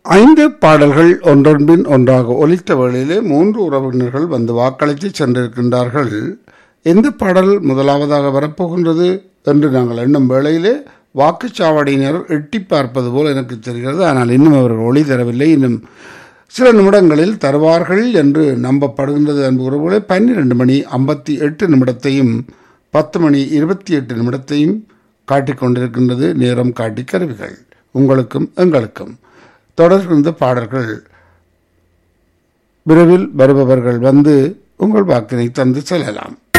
ஐந்து பாடல்கள் ஒன்றொன்பின் ஒன்றாக ஒலித்த வேளையிலே மூன்று உறவினர்கள் வந்து வாக்களித்து சென்றிருக்கின்றார்கள் எந்த பாடல் முதலாவதாக வரப்போகின்றது என்று நாங்கள் எண்ணும் வேளையிலே வாக்குச்சாவடியினர் எட்டி பார்ப்பது போல் எனக்கு தெரிகிறது ஆனால் இன்னும் அவர்கள் ஒளி தரவில்லை இன்னும் சில நிமிடங்களில் தருவார்கள் என்று நம்பப்படுகின்றது அன்பு உறவுகளே பன்னிரண்டு மணி ஐம்பத்தி எட்டு நிமிடத்தையும் பத்து மணி இருபத்தி எட்டு நிமிடத்தையும் காட்டிக் கொண்டிருக்கின்றது நேரம் காட்டி கருவிகள் உங்களுக்கும் எங்களுக்கும் தொடர்கின்ற பாடல்கள் விரைவில் வருபவர்கள் வந்து உங்கள் வாக்கினை தந்து செல்லலாம்